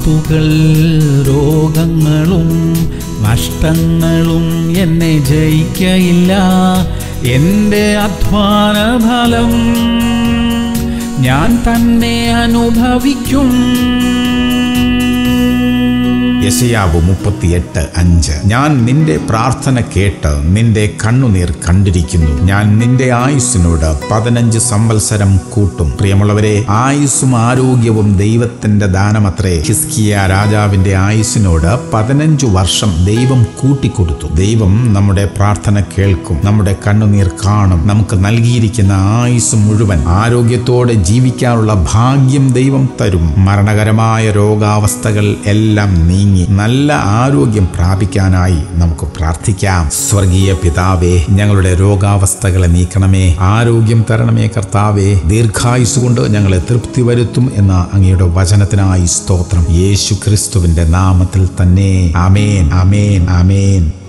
ആപത്തുകൾ രോഗങ്ങളും നഷ്ടങ്ങളും എന്നെ ജയിക്കയില്ല എൻ്റെ അധ്വാന ഫലം ഞാൻ തന്നെ അനുഭവിക്കും യശയാവ് മുപ്പത്തിയെട്ട് അഞ്ച് ഞാൻ നിന്റെ പ്രാർത്ഥന കേട്ട് നിന്റെ കണ്ണുനീർ കണ്ടിരിക്കുന്നു ഞാൻ നിന്റെ ആയുസ്സിനോട് പതിനഞ്ച് സംവത്സരം കൂട്ടും പ്രിയമുള്ളവരെ ആയുസ്സും ആരോഗ്യവും ദൈവത്തിന്റെ ദാനമത്രേ ഹിസ്കിയ രാജാവിന്റെ ആയുസ്സിനോട് പതിനഞ്ചു വർഷം ദൈവം കൂട്ടിക്കൊടുത്തു ദൈവം നമ്മുടെ പ്രാർത്ഥന കേൾക്കും നമ്മുടെ കണ്ണുനീർ കാണും നമുക്ക് നൽകിയിരിക്കുന്ന ആയുസ് മുഴുവൻ ആരോഗ്യത്തോടെ ജീവിക്കാനുള്ള ഭാഗ്യം ദൈവം തരും മരണകരമായ രോഗാവസ്ഥകൾ എല്ലാം നീങ്ങി നല്ല ആരോഗ്യം പ്രാപിക്കാനായി നമുക്ക് പ്രാർത്ഥിക്കാം സ്വർഗീയ പിതാവേ ഞങ്ങളുടെ രോഗാവസ്ഥകളെ നീക്കണമേ ആരോഗ്യം തരണമേ കർത്താവേ ദീർഘായുസ് കൊണ്ട് ഞങ്ങളെ തൃപ്തി വരുത്തും എന്ന അങ്ങയുടെ വചനത്തിനായി സ്തോത്രം യേശു ക്രിസ്തുവിന്റെ നാമത്തിൽ തന്നെ അമേൻ അമേൻ അമേൻ